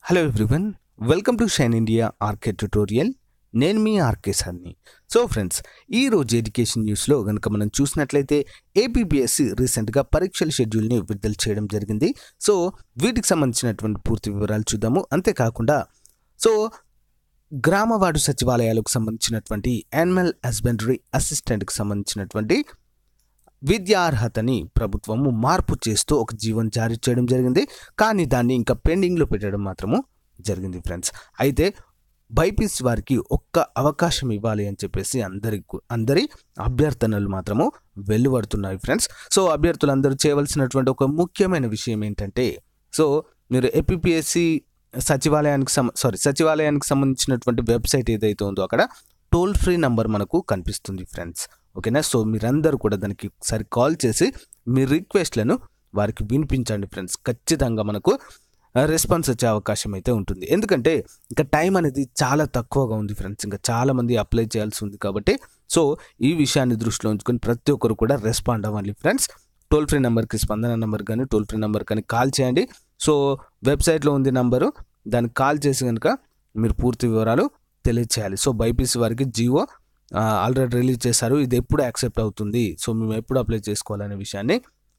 hello everyone welcome to shine India RK tutorial నేను మీ RK సార్ని సో ఫ్రెండ్స్ ఈ రోజు ఎడ్యుకేషన్ న్యూస్లో కనుక మనం చూసినట్లయితే ఏపీబీఎస్సి రీసెంట్గా పరీక్షల షెడ్యూల్ని విడుదల చేయడం జరిగింది సో వీటికి సంబంధించినటువంటి పూర్తి వివరాలు చూద్దాము అంతేకాకుండా సో గ్రామవార్డు సచివాలయాలకు సంబంధించినటువంటి యానిమల్ హస్బెండరీ అసిస్టెంట్కి సంబంధించినటువంటి విద్యార్హతని ప్రభుత్వము మార్పు చేస్తూ ఒక జీవన్ జారీ చేయడం జరిగింది కానీ దాన్ని ఇంకా పెండింగ్లో పెట్టడం మాత్రము జరిగింది ఫ్రెండ్స్ అయితే బైపీస్ వారికి ఒక్క అవకాశం ఇవ్వాలి అని చెప్పేసి అందరి అందరి అభ్యర్థనలు మాత్రము వెలువడుతున్నాయి ఫ్రెండ్స్ సో అభ్యర్థులందరూ చేయవలసినటువంటి ఒక ముఖ్యమైన విషయం ఏంటంటే సో మీరు ఏపీఎస్సి సచివాలయానికి సం సారీ సచివాలయానికి సంబంధించినటువంటి వెబ్సైట్ ఏదైతే ఉందో అక్కడ టోల్ ఫ్రీ నంబర్ మనకు కనిపిస్తుంది ఫ్రెండ్స్ ఓకేనా సో మీరందరూ కూడా దానికి ఒకసారి కాల్ చేసి మీ రిక్వెస్ట్లను వారికి వినిపించండి ఫ్రెండ్స్ ఖచ్చితంగా మనకు రెస్పాన్స్ వచ్చే అవకాశం అయితే ఉంటుంది ఎందుకంటే ఇంకా టైం అనేది చాలా తక్కువగా ఉంది ఫ్రెండ్స్ ఇంకా చాలా మంది అప్లై చేయాల్సి ఉంది కాబట్టి సో ఈ విషయాన్ని దృష్టిలో ఉంచుకొని ప్రతి ఒక్కరు కూడా రెస్పాండ్ అవ్వాలి ఫ్రెండ్స్ టోల్ ఫ్రీ నెంబర్కి స్పందన నెంబర్ కానీ టోల్ ఫ్రీ నెంబర్ కానీ కాల్ చేయండి సో వెబ్సైట్లో ఉంది నంబరు దానికి కాల్ చేసి కనుక మీరు పూర్తి వివరాలు తెలియచేయాలి సో బైపీసీ వారికి జియో ఆల్రెడీ రిలీజ్ చేశారు ఇది ఎప్పుడు యాక్సెప్ట్ అవుతుంది సో మేము ఎప్పుడు అప్లై చేసుకోవాలనే విషయాన్ని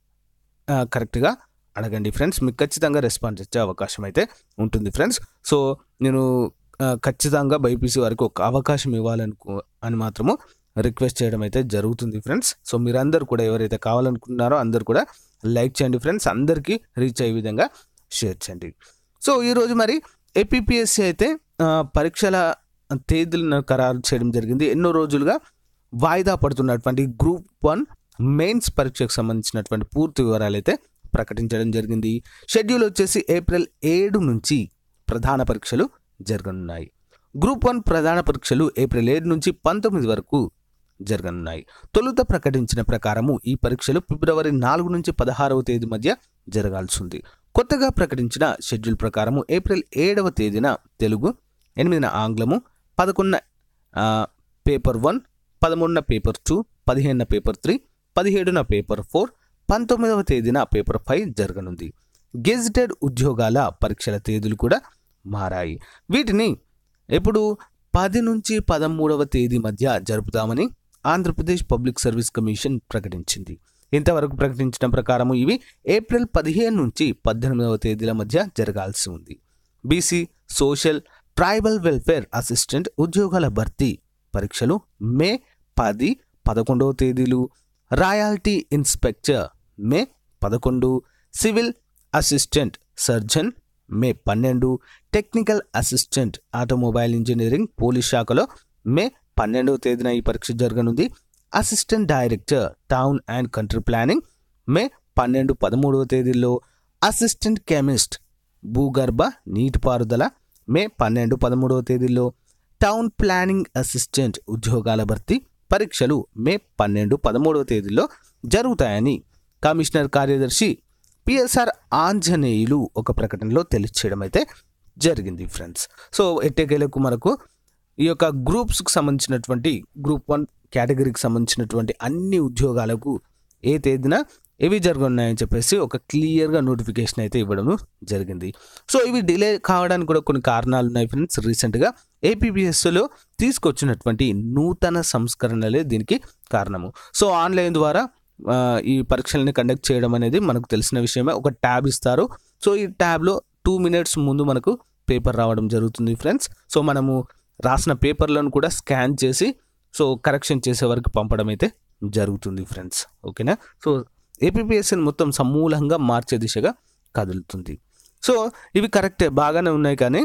ఆ, కరెక్ట్గా అడగండి ఫ్రెండ్స్ మీకు ఖచ్చితంగా రెస్పాన్స్ వచ్చే అవకాశం అయితే ఉంటుంది ఫ్రెండ్స్ సో నేను ఆ, ఖచ్చితంగా బైపీసీ వారికి ఒక అవకాశం ఇవ్వాలనుకో అని మాత్రము రిక్వెస్ట్ చేయడం అయితే జరుగుతుంది ఫ్రెండ్స్ సో మీరందరూ కూడా ఎవరైతే కావాలనుకుంటున్నారో అందరూ కూడా లైక్ చేయండి ఫ్రెండ్స్ అందరికీ రీచ్ అయ్యే విధంగా షేర్ చేయండి సో ఈరోజు మరి ఏపీఎస్సి అయితే ఆ, పరీక్షల తేదీలను ఖరారు చేయడం జరిగింది ఎన్నో రోజులుగా వాయిదా పడుతున్నటువంటి గ్రూప్ వన్ మెయిన్స్ పరీక్షకు సంబంధించినటువంటి పూర్తి వివరాలు అయితే ప్రకటించడం జరిగింది షెడ్యూల్ వచ్చేసి ఏప్రిల్ ఏడు నుంచి ప్రధాన పరీక్షలు జరగనున్నాయి గ్రూప్ వన్ ప్రధాన పరీక్షలు ఏప్రిల్ ఏడు నుంచి పంతొమ్మిది వరకు జరగనున్నాయి తొలుత ప్రకటించిన ప్రకారము ఈ పరీక్షలు ఫిబ్రవరి నాలుగు నుంచి పదహారవ తేదీ మధ్య జరగాల్సి ఉంది కొత్తగా ప్రకటించిన షెడ్యూల్ ప్రకారము ఏప్రిల్ ఏడవ తేదీన తెలుగు ఎనిమిదిన ఆంగ్లము పదకొండున ఆ, పేపర్ వన్ పదమూడున పేపర్ టూ పదిహేనున పేపర్ త్రీ పదిహేడున పేపర్ ఫోర్ పంతొమ్మిదవ తేదీన పేపర్ ఫైవ్ జరగనుంది గెజిటెడ్ ఉద్యోగాల పరీక్షల తేదీలు కూడా మారాయి వీటిని ఎప్పుడు పది నుంచి పదమూడవ తేదీ మధ్య జరుపుతామని ఆంధ్రప్రదేశ్ పబ్లిక్ సర్వీస్ కమిషన్ ప్రకటించింది ఇంతవరకు ప్రకటించిన ప్రకారము ఇవి ఏప్రిల్ పదిహేను నుంచి పద్దెనిమిదవ తేదీల మధ్య జరగాల్సి ఉంది BC social tribal welfare assistant ఉద్యోగాల భర్తీ పరీక్షలు మే పది పదకొండవ తేదీలు రాయల్టీ ఇన్స్పెక్టర్ మే పదకొండు సివిల్ అసిస్టెంట్ సర్జన్ మే పన్నెండు technical assistant automobile engineering police శాఖలో మే పన్నెండవ తేదీన ఈ పరీక్ష జరగనుంది assistant director town and country planning May పన్నెండు పదమూడవ తేదీల్లో అసిస్టెంట్ కెమిస్ట్ భూగర్భ నీటిపారుదల మే పన్నెండు పదమూడవ తేదీల్లో టౌన్ ప్లానింగ్ అసిస్టెంట్ ఉద్యోగాల భర్తీ పరీక్షలు మే పన్నెండు పదమూడవ తేదీల్లో జరుగుతాయని కమిషనర్ కార్యదర్శి పిఎస్ఆర్ ఆంజనేయులు ఒక ప్రకటనలో తెలియచేయడం అయితే జరిగింది ఫ్రెండ్స్ సో ఎట్టకేలకు మనకు ఈ యొక్క గ్రూప్స్కి సంబంధించినటువంటి గ్రూప్ వన్ కేటగిరీకి సంబంధించినటువంటి అన్ని ఉద్యోగాలకు ఏ తేదీన ఏవి జరగనున్నాయని చెప్పేసి ఒక క్లియర్గా నోటిఫికేషన్ అయితే ఇవ్వడం జరిగింది సో ఇవి డిలే కావడానికి కూడా కొన్ని కారణాలు ఉన్నాయి ఫ్రెండ్స్ రీసెంట్గా ఏపీబీఎస్లో తీసుకొచ్చినటువంటి నూతన సంస్కరణలే దీనికి కారణము సో ఆన్లైన్ ద్వారా ఆ, ఈ పరీక్షల్ని కండక్ట్ చేయడం అనేది మనకు తెలిసిన విషయమే ఒక ట్యాబ్ ఇస్తారు సో ఈ ట్యాబ్లో టూ మినిట్స్ ముందు మనకు పేపర్ రావడం జరుగుతుంది ఫ్రెండ్స్ సో మనము రాసిన పేపర్లను కూడా స్కాన్ చేసి సో కరెక్షన్ చేసే వరకు పంపడం అయితే జరుగుతుంది ఫ్రెండ్స్ ఓకేనా సో ఏపీఎస్ఎన్ మొత్తం సమూలంగా మార్చే దిశగా కదులుతుంది సో ఇవి కరెక్టే బాగానే ఉన్నాయి కానీ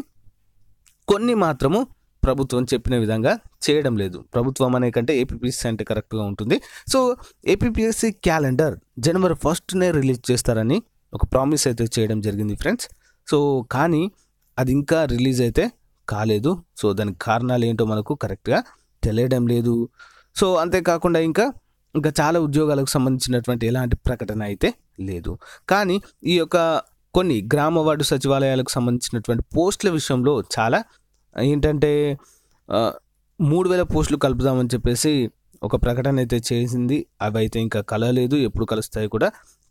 కొన్ని మాత్రము ప్రభుత్వం చెప్పిన విధంగా చేయడం లేదు ప్రభుత్వం అనే కంటే ఏపీఎస్సీ అంటే కరెక్ట్గా ఉంటుంది సో ఏపీఎస్సీ క్యాలెండర్ జనవరి ఫస్ట్నే రిలీజ్ చేస్తారని ఒక ప్రామిస్ అయితే చేయడం జరిగింది ఫ్రెండ్స్ సో కానీ అది ఇంకా రిలీజ్ అయితే కాలేదు సో దానికి కారణాలు ఏంటో మనకు కరెక్ట్గా తెలియడం లేదు సో అంతేకాకుండా ఇంకా ఇంకా చాలా ఉద్యోగాలకు సంబంధించినటువంటి ఎలాంటి ప్రకటన అయితే లేదు కానీ ఈ యొక్క కొన్ని గ్రామ వార్డు సచివాలయాలకు సంబంధించినటువంటి పోస్టుల విషయంలో చాలా ఏంటంటే ఆ, మూడు వేల పోస్టులు కలుపుదామని చెప్పేసి ఒక ప్రకటన అయితే చేసింది అవి అయితే ఇంకా కలలేదు ఎప్పుడు కలుస్తాయి కూడా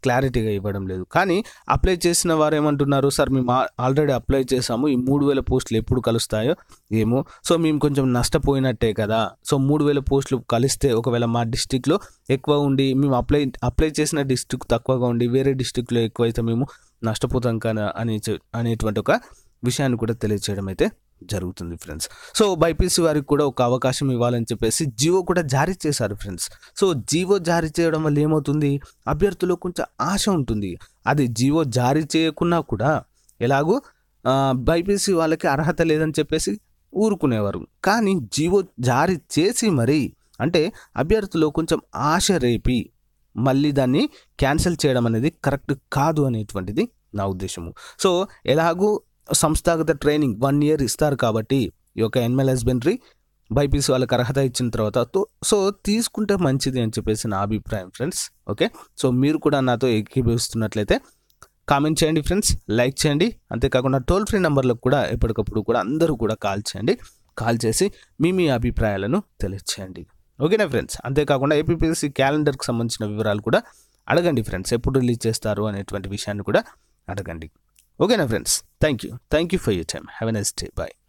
క్లారిటీగా ఇవ్వడం లేదు కానీ అప్లై చేసిన వారు ఏమంటున్నారు సార్ మేము ఆల్రెడీ అప్లై చేసాము ఈ మూడు వేల పోస్టులు ఎప్పుడు కలుస్తాయో ఏమో సో మేము కొంచెం నష్టపోయినట్టే కదా సో మూడు వేల పోస్టులు కలిస్తే ఒకవేళ మా డిస్టిక్లో ఎక్కువ ఉండి మేము అప్లై అప్లై చేసిన డిస్టిక్ తక్కువగా ఉండి వేరే డిస్టిక్లో ఎక్కువ అయితే మేము నష్టపోతాం కదా అని చె- అనేటువంటి ఒక విషయాన్ని కూడా తెలియచేయడం అయితే జరుగుతుంది ఫ్రెండ్స్ సో బైపీసీ వారికి కూడా ఒక అవకాశం ఇవ్వాలని చెప్పేసి జియో కూడా జారీ చేశారు ఫ్రెండ్స్ సో జియో జారీ చేయడం వల్ల ఏమవుతుంది అభ్యర్థులకు కొంచెం ఆశ ఉంటుంది అది జియో జారీ చేయకున్నా కూడా ఎలాగో బైపీసీ వాళ్ళకి అర్హత లేదని చెప్పేసి ఊరుకునేవారు కానీ జియో జారీ చేసి మరీ అంటే అభ్యర్థులు కొంచెం ఆశ రేపి మళ్ళీ దాన్ని క్యాన్సిల్ చేయడం అనేది కరెక్ట్ కాదు అనేటువంటిది నా ఉద్దేశము సో ఎలాగూ సంస్థాగత ట్రైనింగ్ వన్ ఇయర్ ఇస్తారు కాబట్టి ఈ యొక్క ఎన్ఎల్ హస్బెండరీ బైపీసీ వాళ్ళకి అర్హత ఇచ్చిన తర్వాత తో- సో తీసుకుంటే మంచిది అని చెప్పేసి నా అభిప్రాయం ఫ్రెండ్స్ ఓకే సో మీరు కూడా నాతో ఏకీభవిస్తున్నట్లయితే కామెంట్ చేయండి ఫ్రెండ్స్ లైక్ చేయండి అంతేకాకుండా టోల్ ఫ్రీ నెంబర్లకు కూడా ఎప్పటికప్పుడు కూడా అందరూ కూడా కాల్ చేయండి కాల్ చేసి మీ మీ అభిప్రాయాలను తెలియచేయండి ఓకేనా ఫ్రెండ్స్ అంతేకాకుండా ఏపీపీఎస్సీ క్యాలెండర్కి సంబంధించిన వివరాలు కూడా అడగండి ఫ్రెండ్స్ ఎప్పుడు రిలీజ్ చేస్తారు అనేటువంటి విషయాన్ని కూడా అడగండి ఓకేనా friends thank you thank you for you time have a nice day bye